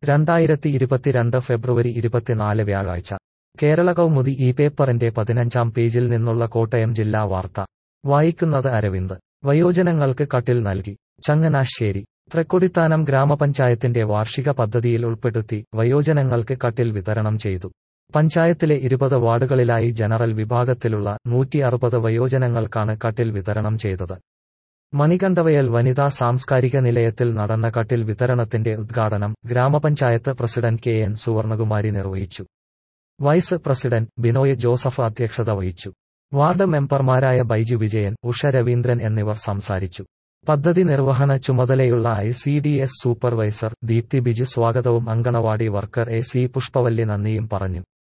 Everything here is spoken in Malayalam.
രണ്ടായിരത്തി ഇരുപത്തിരണ്ട് ഫെബ്രുവരി ഇരുപത്തിനാല് വ്യാഴാഴ്ച കേരള കൗമുദി ഈ പേപ്പറിന്റെ പതിനഞ്ചാം പേജിൽ നിന്നുള്ള കോട്ടയം ജില്ലാ വാർത്ത വായിക്കുന്നത് അരവിന്ദ് വയോജനങ്ങൾക്ക് കട്ടിൽ നൽകി ചങ്ങനാശ്ശേരി തൃക്കൊടിത്താനം ഗ്രാമപഞ്ചായത്തിന്റെ വാർഷിക പദ്ധതിയിൽ ഉൾപ്പെടുത്തി വയോജനങ്ങൾക്ക് കട്ടിൽ വിതരണം ചെയ്തു പഞ്ചായത്തിലെ ഇരുപത് വാർഡുകളിലായി ജനറൽ വിഭാഗത്തിലുള്ള നൂറ്റി അറുപത് വയോജനങ്ങൾക്കാണ് കട്ടിൽ വിതരണം ചെയ്തത് മണികണ്ഠവയൽ വനിതാ സാംസ്കാരിക നിലയത്തിൽ നടന്ന കട്ടിൽ വിതരണത്തിന്റെ ഉദ്ഘാടനം ഗ്രാമപഞ്ചായത്ത് പ്രസിഡന്റ് കെ എൻ സുവർണകുമാരി നിർവഹിച്ചു വൈസ് പ്രസിഡന്റ് ബിനോയ് ജോസഫ് അധ്യക്ഷത വഹിച്ചു വാർഡ് മെമ്പർമാരായ ബൈജു വിജയൻ ഉഷ രവീന്ദ്രൻ എന്നിവർ സംസാരിച്ചു പദ്ധതി നിർവഹണ ചുമതലയുള്ള I C D S supervisor Deepthi Biju സ്വാഗതവും anganwadi worker A C Pushpavalli നന്ദിയും പറഞ്ഞു